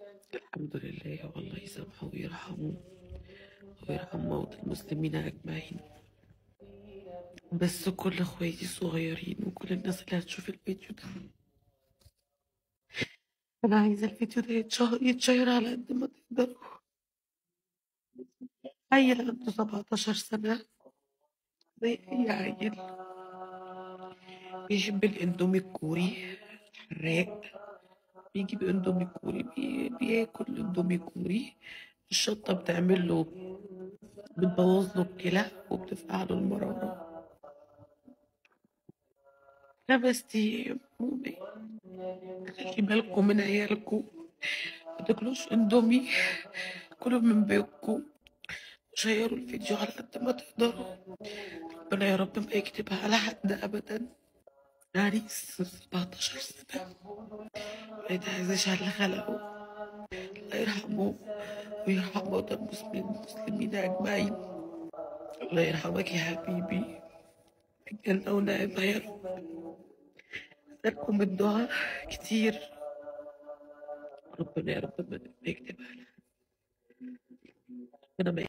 الحمد لله والله يسامحه ويرحمه ويرحم موتى المسلمين أجمعين بس كل اخواتي الصغيرين وكل الناس اللي هتشوف الفيديو ده أنا عايزة الفيديو ده يتشهر يتشير على قد ما تقدروا عيل عنده 17 سنة زي أي عيل بيحب الاندومي الكوري الحراق بيجيب اندومي كوري بي... بياكل اندومي كوري الشطة بتعمل له بتبوظ له الكلى وبتفقع له المرارة خمس أيام ومات خلي بالكم من عيالكم ما تاكلوش اندومي كلوا من بيتكم شيروا الفيديو على قد ما تقدروا ربنا يا رب ما يكتبها على حد أبدا عريس 17 سنة ما يتعزش على اللي خلقه الله يرحمه ويرحم موتى المسلمين المسلمين أجمعين الله يرحمك يا حبيبي في الجنة ونعمة يا رب لكم الدعاء كتير ربنا يا رب ما يكتبها لها ربنا ما